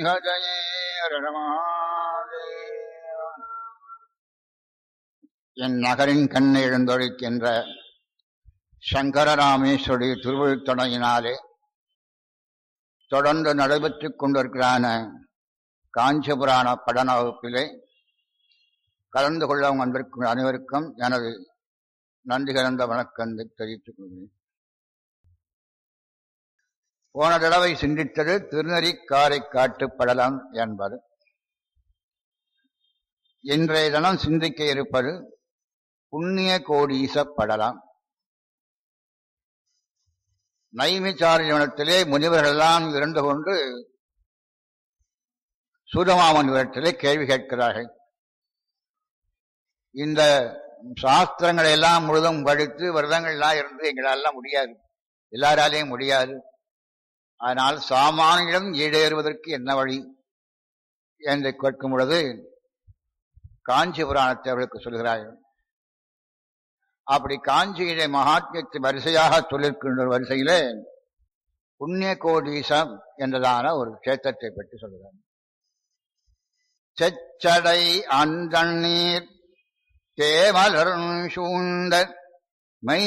ஹஜயே ரணமாதேவ என் நகரின் கண்ணை எழுந்தொழிக்கின்ற சங்கரராமேஸ்வரி திருவிழுத்தொடையினாலே தொடர்ந்து நடைபெற்றுக் கொண்டிருக்கிறான காஞ்சிபுராண படன வகுப்பிலே கலந்து கொள்ள வந்திருக்கும் அனைவருக்கும் எனது நன்றி கலந்த வணக்கத்தை தெரிவித்துக் கொள்கிறேன் போன தடவை சிந்தித்தது திருநெறி காரை காட்டுப்படலாம் என்பது இன்றைய தினம் சிந்திக்க இருப்பது புண்ணிய கோடீசப்படலாம் நைமிச்சாரியத்திலே முனிவர்களெல்லாம் இருந்து கொண்டு சூதமாமனிடத்திலே கேள்வி கேட்கிறார்கள் இந்த சாஸ்திரங்களை எல்லாம் முழுதும் படித்து விரதங்கள்லாம் இருந்து எங்களாலாம் முடியாது எல்லாராலையும் முடியாது ஆனால் சாமானியிடம் ஈடேறுவதற்கு என்ன வழி என்று கேட்கும் பொழுது காஞ்சி புராணத்தை அவர்களுக்கு சொல்கிறார்கள் அப்படி காஞ்சியிலே மகாத்மியத்தை வரிசையாக சொல்லிருக்கின்ற வரிசையிலே புண்ணிய கோடீசம் என்றதான ஒரு சேத்தத்தை பற்றி சொல்கிறார் செச்சடை அந்தண்ணீர் தேமலர் சூழ்ந்த மை